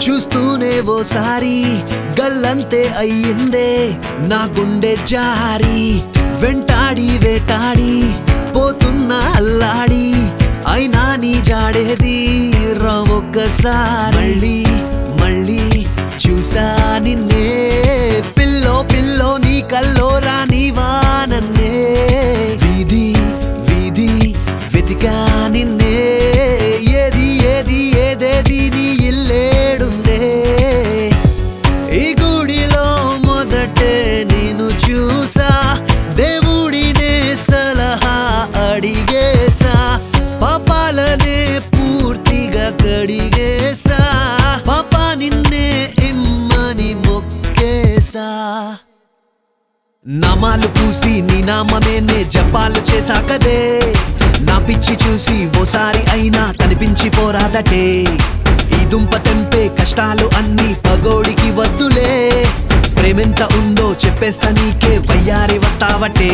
చూస్తూనే ఓసారి గల్లంతే అయ్యిందే నా గుండె జారి వెంటాడి వేటాడి పోతున్నా అల్లాడి అయినా నీ జాడేది రా ఒక్కసారి మళ్ళీ మళ్ళీ చూసా నిన్నే పిల్లో పిల్లో నీ కల్లో రానివా నన్నే వీధి వీధి వెతికా నిన్నే ఏది ఏది ఏదేది నీ ఇల్లేడుందే ఈ గుడిలో మొదటే నేను చూసా దేవుడినే సలహా అడిగేసా పాపాలనే పూర్తిగా కడిగేసా పాప నిన్నే ఇమ్మని మొక్కేసా నామాలు పూసి నీ నామమే నే జపాలు చేశాకదే నా పిచ్చి చూసి ఓసారి అయినా కనిపించి పోరాదటే ఈ దుంప తెంపే కష్టాలు అన్ని పగోడికి వద్దులే ప్రేమెంత ఉందో చెప్పేస్తా నీకే వయ్యారి వస్తావటే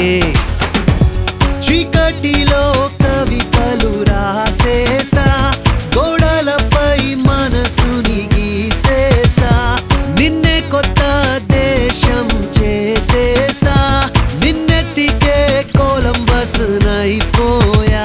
చీకటిలో కవితలు రాసేసా గోడలపై మనసుని గీసేసా నిన్నే కొత్త దేశం చేసేసా నిన్నెత్తికే కొలంబస్ నైపోయా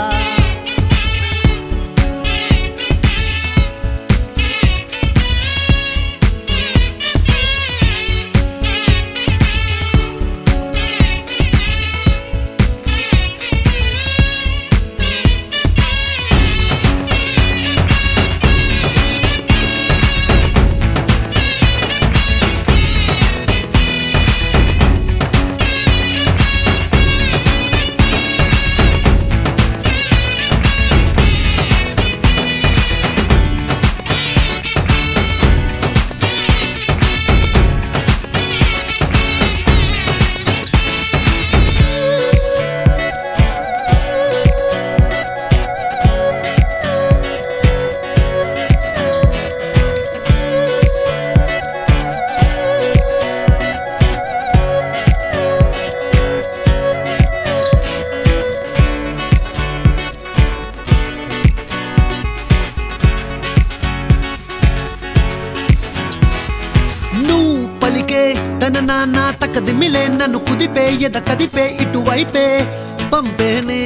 నువ్వు పలికే తన నాన్న తక్కదిమ్మిలే నన్ను కుదిపే ఎద కదిపే ఇటువైపే పంపేనే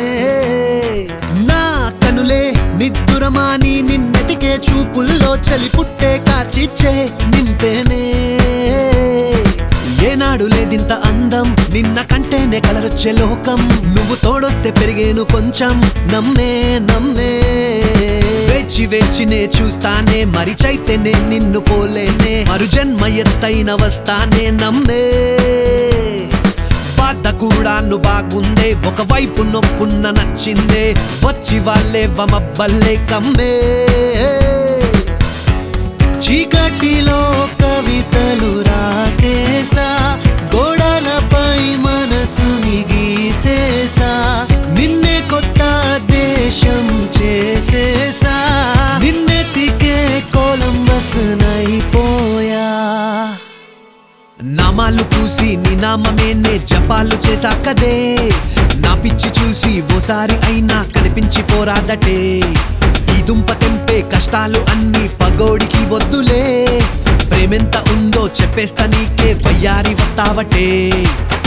నా కనులే నిద్దురమాని నిన్నెతికే చూపుల్లో చలి పుట్టే కార్చిచ్చే నింపేనే ఏనాడు లేదింత అందం నిన్న కంటేనే కలరొచ్చే లోకం నువ్వు తోడొస్తే పెరిగేను కొంచెం నమ్మే నమ్మే వేచి వేచినే చూస్తానే మరి చైతేనే నిన్ను పోలేనే మరు జన్మ ఎత్తైన వస్తానే నమ్మే బాధ కూడా నువ్వు బాగుందే ఒకవైపు నొప్పున్న నచ్చిందే వచ్చి వాళ్ళే వమబ్బల్లే కమ్మే చీకటిలో కవితలు రాసేసా గోడలపై మనసుని గీసేసా నిన్నే కొత్త దేశం చేసేసా నిన్నెతికే కొలంబస్ నైపోయా నామాలు పూసి నీ నామమే నే జపాలు చేశాకదే నా పిచ్చి చూసి ఓసారి అయినా కనిపించి పోరాదటే ఈ దుంప తెంపే కష్టాలు అన్ని పగోడికి వద్దులే ప్రేమెంత ఉందో చెప్పేస్తా నీకే వయ్యారి వస్తావటే